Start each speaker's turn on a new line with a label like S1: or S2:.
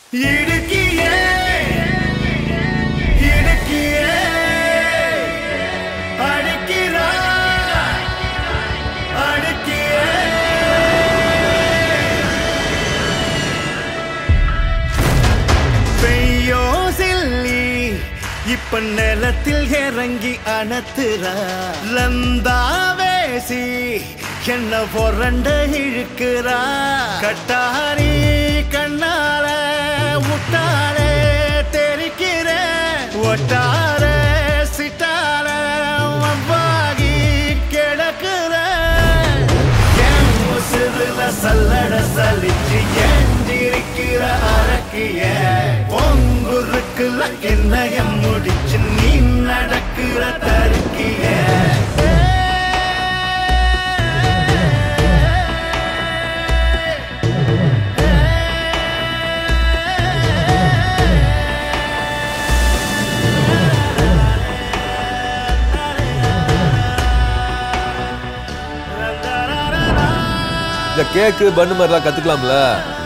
S1: இடுக்கியே இடுக்கியே அடிக்கிறா அடிக்கியே பெய்யோ சில்லி இப்ப நிலத்தில் இறங்கி அணத்துறா லந்தா வேசி என்ன பொறண்ட இழுக்கிறா கட்டாரி கண்ணால முட்டாளே தெரிக்கிற ஒட்டார சிட்டால வவ்வாகி கிடக்குற என் உசுருல சல்லட சலிச்சு ஏஞ்சிருக்கிற அரக்கிய பொங்குருக்குல என்னைய முடிச்சு நீ நடக்கிற தருக்கிய
S2: இந்த கேக்கு பண்ணு மாதிரிலாம் கத்துக்கலாம்ல